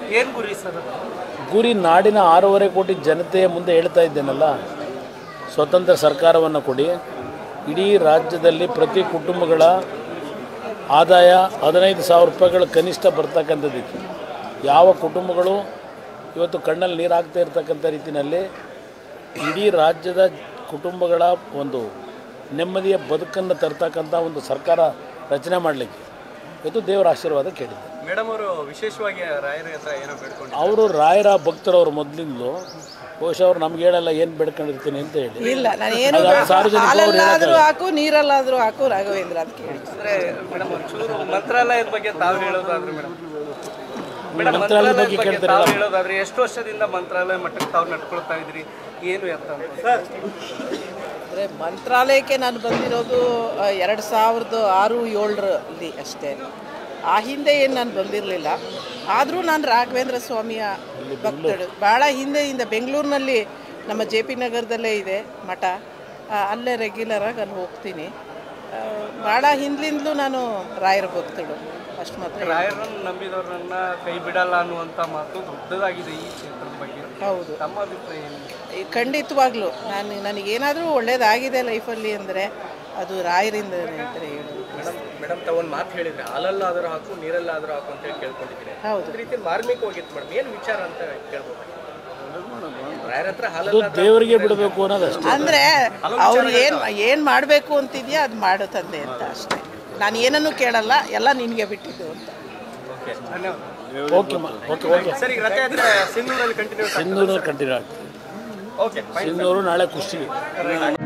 ಏನು ಗುರಿ ಸರ್ ಅದು ಗುರಿ ನಾಡಿನ ಆರೂವರೆ ಕೋಟಿ ಜನತೆಯ ಮುಂದೆ ಹೇಳ್ತಾ ಇದ್ದೇನಲ್ಲ ಸ್ವತಂತ್ರ ಸರ್ಕಾರವನ್ನು ಕೊಡಿ ಇಡೀ ರಾಜ್ಯದಲ್ಲಿ ಪ್ರತಿ ಕುಟುಂಬಗಳ ಆದಾಯ ಹದಿನೈದು ಸಾವಿರ ರೂಪಾಯಿಗಳ ಕನಿಷ್ಠ ಬರ್ತಕ್ಕಂಥದ್ದಕ್ಕೆ ಯಾವ ಕುಟುಂಬಗಳು ಇವತ್ತು ಕಣ್ಣಲ್ಲಿ ನೀರು ಹಾಕ್ತಾ ಇರ್ತಕ್ಕಂಥ ರೀತಿಯಲ್ಲಿ ಇಡೀ ರಾಜ್ಯದ ಕುಟುಂಬಗಳ ಒಂದು ನೆಮ್ಮದಿಯ ಬದುಕನ್ನು ತರ್ತಕ್ಕಂಥ ಒಂದು ಸರ್ಕಾರ ರಚನೆ ಮಾಡಲಿಕ್ಕೆ ಇವತ್ತು ದೇವರ ಆಶೀರ್ವಾದ ಕೇಳಿದ್ದೆ ಮೇಡಮ್ ಅವರು ವಿಶೇಷವಾಗಿ ರಾಯರ ಹತ್ರ ಏನೋ ಬೇಡ್ಕೊಂಡು ಅವರು ರಾಯರ ಭಕ್ತರವ್ರು ಮೊದಲಿಂದಲೂ ಬಹುಶಃ ಅವ್ರು ನಮ್ಗೆ ಹೇಳಲ್ಲ ಏನು ಬೇಡ್ಕೊಂಡಿರ್ತೀನಿ ಅಂತ ಹೇಳಿ ಇಲ್ಲ ನಾನು ಏನು ಅದು ಸಾರ್ವಜನಿಕವಾಗಿ ಹಾಲಲ್ಲಾದ್ರೂ ಹಾಕು ನೀರಲ್ಲಾದ್ರೂ ಹಾಕು ರಾಘವೇಂದ್ರ ಅಂತ ಕೇಳಿ ಅಂದ್ರೆ ಮೇಡಮ್ ಒಂಚೂರು ಮಂತ್ರಾಲಯದ ಬಗ್ಗೆ ತಾವು ಹೇಳೋದಾದ್ರೆ ಮೇಡಮ್ ಮೇಡಮ್ ಮಂತ್ರಾಲಯದ ಮಂತ್ರಾಲಯದ ಬಗ್ಗೆ ಬಗ್ಗೆ ಕೇಳ್ತೀರಲ್ಲ? ತಾವು ಹೇಳೋದಾದ್ರೆ ಎಷ್ಟು ವರ್ಷದಿಂದ ಮಂತ್ರಾಲಯ ಮಟ್ಟಕ್ಕೆ ತಾವು ನಡ್ಕೊಳ್ತಾ ಇದ್ರಿ ಏನು ಎತ್ತ ಅಂತ ಅಂದರೆ ಮಂತ್ರಾಲಯಕ್ಕೆ ನಾನು ಬಂದಿರೋದು ಎರಡು ಸಾವಿರದ ಆರು ಏಳರಲ್ಲಿ ಅಷ್ಟೇ ಆ ಹಿಂದೆ ಏನು ನಾನು ಬಂದಿರಲಿಲ್ಲ ಆದರೂ ನಾನು ರಾಘವೇಂದ್ರ ಸ್ವಾಮಿಯ ಭಕ್ತಳು ಭಾಳ ಹಿಂದೆಯಿಂದ ಬೆಂಗಳೂರಿನಲ್ಲಿ ನಮ್ಮ ಜೆ ಪಿ ನಗರದಲ್ಲೇ ಇದೆ ಮಠ ಆ, ಅಲ್ಲೇ ರೆಗ್ಯುಲರಾಗಿ ಅಲ್ಲಿ ಹೋಗ್ತೀನಿ ಆ, ಭಾಳ ಹಿಂದ್ಲಿಂದಲೂ ನಾನು ರಾಯರ ಭಕ್ತಳು ಅಷ್ಟು ಮಾತ್ರ ರಾಯರನ್ನು ನಂಬಿದವ್ರನ್ನ ಕೈ ಬಿಡಲ್ಲ ಅನ್ನುವಂಥ ಮಾತು ದೊಡ್ಡದಾಗಿದೆ ಈ ಕ್ಷೇತ್ರದ ಬಗ್ಗೆ ಹೌದು ತಮ್ಮ ಅಭಿಪ್ರಾಯ ಏನು ಈ ಖಂಡಿತವಾಗ್ಲೂ ನಾನು ನನಗೇನಾದರೂ ಒಳ್ಳೇದಾಗಿದೆ ಲೈಫಲ್ಲಿ ಅಂದರೆ ಅದು ರಾಯರಿಂದನೇ ಅಂತಲೇ ಹೇಳೋದು ಮೇಡಮ್ ಮೇಡಮ್ ತಾವು ಒಂದು ಮಾತು ಹೇಳಿದ್ರೆ ಹಾಲಲ್ಲಾದರೂ ಹಾಕು ನೀರಲ್ಲಾದರೂ ಹಾಕು ಅಂತ ಹೇಳಿ ಕೇಳ್ಕೊಂಡಿದ್ದೀನಿ ಹೌದು ಒಂದು ರೀತಿ ಮಾರ್ಮಿಕವಾಗಿತ್ತು ಮೇಡಮ್ ಏನು ವಿಚಾರ ಅಂತ ಕೇಳ್ಬೋದು ರಾಯರ ಹತ್ರ ಅದು ಹಾಲಲ್ಲ ದೇವರಿಗೆ ಬಿಡಬೇಕು ಅನ್ನೋದಷ್ಟೇ ಅಂದರೆ ಅವ್ರು ಏನು ಏನು ಮಾಡಬೇಕು ಅಂತಿದೆಯಾ ಅದು ಮಾಡು ತಂದೆ ಅಂತ ಅಷ್ಟೇ ನಾನು ಏನನ್ನೂ ಕೇಳಲ್ಲ ಎಲ್ಲ ನಿನಗೆ ಬಿಟ್ಟಿದ್ದು ಅಂತ ಓಕೆ ಧನ್ಯವಾದ ಓಕೆ ಮ ಓಕೆ ಓಕೆ ಸರಿ ಈಗ ರಥಯಾತ್ರೆ ಸಿಂಧೂರಲ್ಲಿ ಕಂಟಿನ್ಯೂ ಸಿಂಧೂರು ಕಂಟಿನ್ಯೂ ಆಗ್ತದೆ ಓಕೆ ಸಿಂಧೂರು ನಾಳೆ ಕುಸ್ತಿ